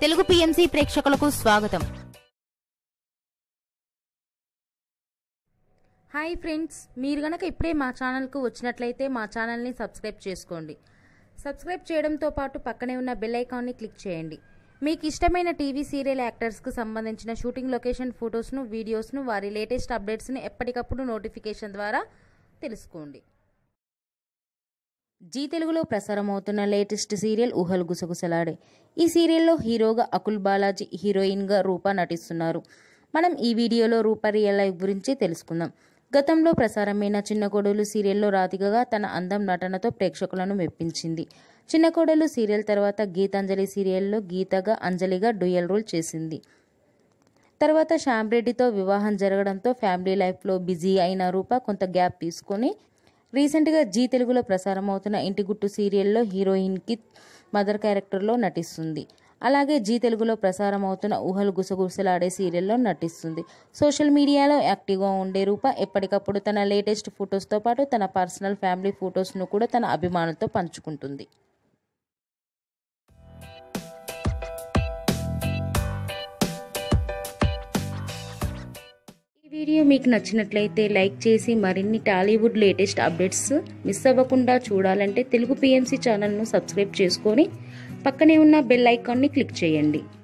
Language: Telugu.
తెలుగు పిఎంసి ప్రేక్షకులకు స్వాగతం హాయ్ ఫ్రెండ్స్ మీరు గనక ఇప్పుడే మా ఛానల్కు వచ్చినట్లయితే మా ఛానల్ని సబ్స్క్రైబ్ చేసుకోండి సబ్స్క్రైబ్ చేయడంతో పాటు పక్కనే ఉన్న బెల్ ఐకాన్ని క్లిక్ చేయండి మీకు ఇష్టమైన టీవీ సీరియల్ యాక్టర్స్కు సంబంధించిన షూటింగ్ లొకేషన్ ఫొటోస్ను వీడియోస్ను వారి లేటెస్ట్ అప్డేట్స్ని ఎప్పటికప్పుడు నోటిఫికేషన్ ద్వారా తెలుసుకోండి జీ తెలుగులో ప్రసారం అవుతున్న లేటెస్ట్ సీరియల్ ఊహలు గుసగుసలాడే ఈ సీరియల్లో హీరోగా అకుల్ బాలాజీ హీరోయిన్గా రూప నటిస్తున్నారు మనం ఈ వీడియోలో రూప రియల్ లైఫ్ గురించి తెలుసుకుందాం గతంలో ప్రసారమైన చిన్న కోడలు సీరియల్లో రాధికగా తన అందం నటనతో ప్రేక్షకులను మెప్పించింది చిన్న కోడలు సీరియల్ తర్వాత గీతాంజలి సీరియల్లో గీతగా అంజలిగా డ్యూయల్ రోల్ చేసింది తర్వాత శ్యామ్ రెడ్డితో వివాహం జరగడంతో ఫ్యామిలీ లైఫ్లో బిజీ అయిన రూప కొంత గ్యాప్ తీసుకొని రీసెంట్గా జీ తెలుగులో ప్రసారం అవుతున్న ఇంటి గుట్టు సీరియల్లో హీరోయిన్కి మదర్ క్యారెక్టర్లో నటిస్తుంది అలాగే జీ తెలుగులో ప్రసారం అవుతున్న ఊహలు గుసగుసలాడే సీరియల్లో నటిస్తుంది సోషల్ మీడియాలో యాక్టివ్గా ఉండే రూప ఎప్పటికప్పుడు తన లేటెస్ట్ ఫొటోస్తో పాటు తన పర్సనల్ ఫ్యామిలీ ఫొటోస్ను కూడా తన అభిమానులతో పంచుకుంటుంది ఈ వీడియో మీకు నచ్చినట్లయితే లైక్ చేసి మరిన్ని టాలీవుడ్ లేటెస్ట్ అప్డేట్స్ మిస్ అవ్వకుండా చూడాలంటే తెలుగు పిఎంసి ఛానల్ను సబ్స్క్రైబ్ చేసుకొని పక్కనే ఉన్న బెల్ ఐకాన్ని క్లిక్ చేయండి